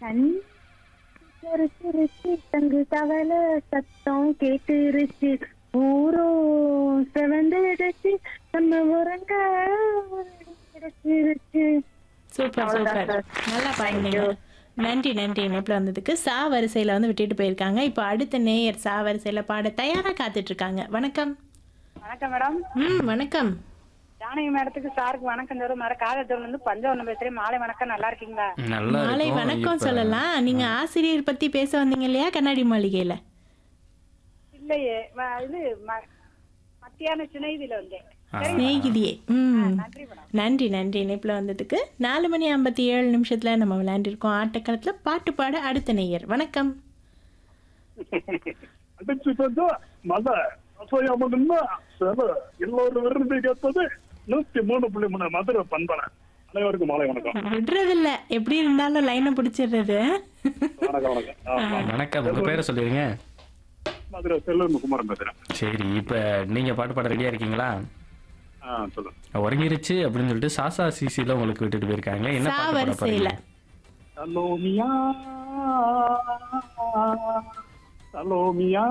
கண் சிரிச்சிருச்சு தங்கு தவள சத்தம் கேட்டுருச்சு ஊரோ செவந்துடுச்சு நம்ம உறங்க கிடைச்சிருச்சு சூப்பர் அவ்வளவுதான் சூப்பர் sir. நல்லா பாருங்க you. நன்றி நன்றி இணைப்பில் வந்ததுக்கு சா வரிசையில் வந்து விட்டுட்டு போயிருக்காங்க இப்போ அடுத்த நேயர் சா வரிசையில் பாட தயாராக காத்துட்டு இருக்காங்க வணக்கம் வணக்கம் மேடம் ம் வணக்கம் ஜானகி மேடத்துக்கு சாருக்கு வணக்கம் தரும் மேடம் காதத்தூர்ல இருந்து பஞ்சவர்ணம் பேசுறேன் மாலை வணக்கம் நல்லா இருக்கீங்களா நல்லா மாலை இருக்கும். வணக்கம் இப்ப சொல்லலாம் நீங்க ஆசிரியர் பத்தி பேச வந்தீங்க இல்லையா கண்ணாடி மாளிகையில இல்லையே ம- இது ம- மத்தியான சினைதில வந்தேன் சிநேகிதியே ம் நன்றி மேடம் நன்றி நன்றி இணைப்பில் வந்ததுக்கு நாலு மணி ஐம்பத்தி ஏழு நிமிஷத்தில் நம்ம விளையாண்டிருக்கோம் ஆட்டக்களத்தில் பாட்டு பாட அடுத்த நேயர் வணக்கம் அடிச்சு கொஞ்சம் மத அசையாமதுன்னா சில எல்லோரும் விரும்பி கேட்பது நூத்தி மூணு புள்ளி மூணு மதுரை பண்பனை அனைவருக்கும் மாலை வணக்கம் விடுறதில்ல எப்படி இருந்தாலும் லைனை பிடிச்சிடுறது வணக்கம் வணக்கம் ஆமா. வணக்கம் உங்க பேரை சொல்லிருங்க மதுரை செல்லூர் குமாரன் பேசுறேன் சரி இப்ப நீங்க பாட்டு பாட ரெடியா இருக்கீங்களா ஆ சொல்லுங்க உறங்கிருச்சு அப்படின்னு சொல்லிட்டு சாசா சிசில உங்களுக்கு விட்டுட்டு போயிருக்காங்க என்ன சா பாட்டு பாட வரிசையில போறீங்க சலோமியா சலோமியா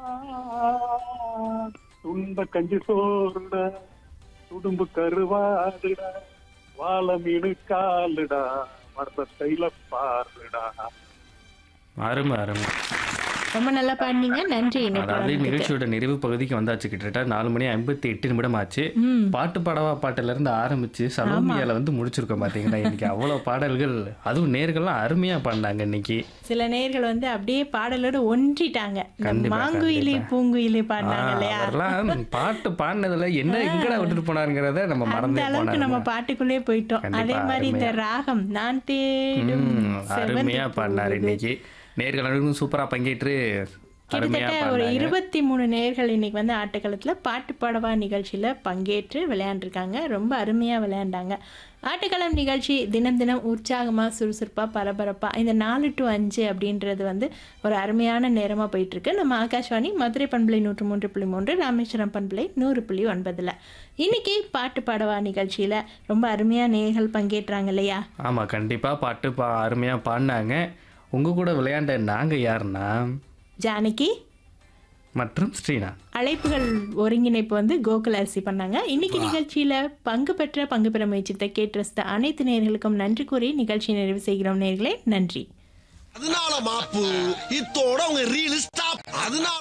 துண்ட கஞ்சி சோறுட துடும்பு கருவாடுடா வாழ மீனு காலுடா மரத்த ஸ்டைல பாருடா அருமை அருமை ரொம்ப நல்லா பாடினீங்க நன்றி இணைப்பில் அதாவது வந்ததுக்கு நிகழ்ச்சியோட நிறைவு பகுதிக்கு வந்தாச்சு கிட்டத்தட்ட நாலு மணி ஐம்பத்தி எட்டு நிமிடம் ஆச்சு ம் பாட்டு பாடவா பாட்டுல இருந்து ஆரம்பிச்சு சலோமியால வந்து முடிச்சிருக்கோம் பாத்தீங்களா இன்னைக்கு அவ்வளவு பாடல்கள் அதுவும் நேர்கள்லாம் அருமையா பாடினாங்க இன்னைக்கு சில நேயர்கள் வந்து அப்படியே பாடலோட ஒன்றிட்டாங்க இந்த கண்டிப்பா, மாங்குயிலே கண்டிப்பா. பூங்குயிலே ஆ, பாடினாங்க இல்லையா அவர்லாம் பாட்டு பாடினதுல என்ன எங்கடா விட்டுட்டு போனாருங்கிறத நம்ம அந்த மறந்தே அளவுக்கு நம்ம போனாங்க பாட்டுக்குள்ளே போயிட்டோம் கண்டிப்பா, அதே மாதிரி இந்த அருமையா. ராகம் நான் தேடும் ம், செவ்வந்தி அருமையா பாடினாரு பூவு. இன்னைக்கு நேர்கள் அனைவரும் சூப்பரா பங்கேற்று அருமையா கிட்டத்தட்ட ஒரு பாடினாங்க இருபத்தி மூணு நேர்கள் இன்னைக்கு வந்து ஆட்டக்களத்தில் பாட்டு பாடவா நிகழ்ச்சியில் பங்கேற்று விளையாண்டுருக்காங்க ரொம்ப அருமையாக விளையாண்டாங்க ஆட்டக்களம் நிகழ்ச்சி தினம் தினம் உற்சாகமாக சுறுசுறுப்பாக பரபரப்பாக இந்த நாலு டு அஞ்சு அப்படின்றது வந்து ஒரு அருமையான நேரமாக போயிட்டுருக்கு நம்ம ஆகாஷ்வாணி மதுரை பண்பலை நூற்று மூன்று புள்ளி மூன்று ராமேஸ்வரம் பண்பலை நூறு புள்ளி ஒன்பதில் இன்னைக்கு பாட்டு பாடவா நிகழ்ச்சியில் ரொம்ப அருமையாக நேர்கள் பங்கேற்றாங்க இல்லையா ஆமா கண்டிப்பா பாட்டு பா அருமையா பாடினாங்க உங்க கூட விளையாண்ட நாங்க யாருன்னா ஜானகி மற்றும் ஸ்ரீனா அழைப்புகள் ஒருங்கிணைப்பு வந்து கோகுல் அரிசி பண்ணாங்க இன்னைக்கு நிகழ்ச்சியில பங்கு பெற்ற பங்கு பெற முயற்சித்த கேட்டு ரசித்த அனைத்து நேயர்களுக்கும் நன்றி கூறி நிகழ்ச்சி நிறைவு செய்கிறோம் நேர்களே நன்றி அதனால மாப்பு இத்தோட உங்க ரீல் ஸ்டாப் அதனால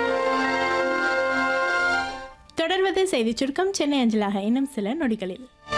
தொடர்வது செய்திச் சுருக்கம் சென்னை அஞ்சலாக இன்னும் சில நொடிகளில்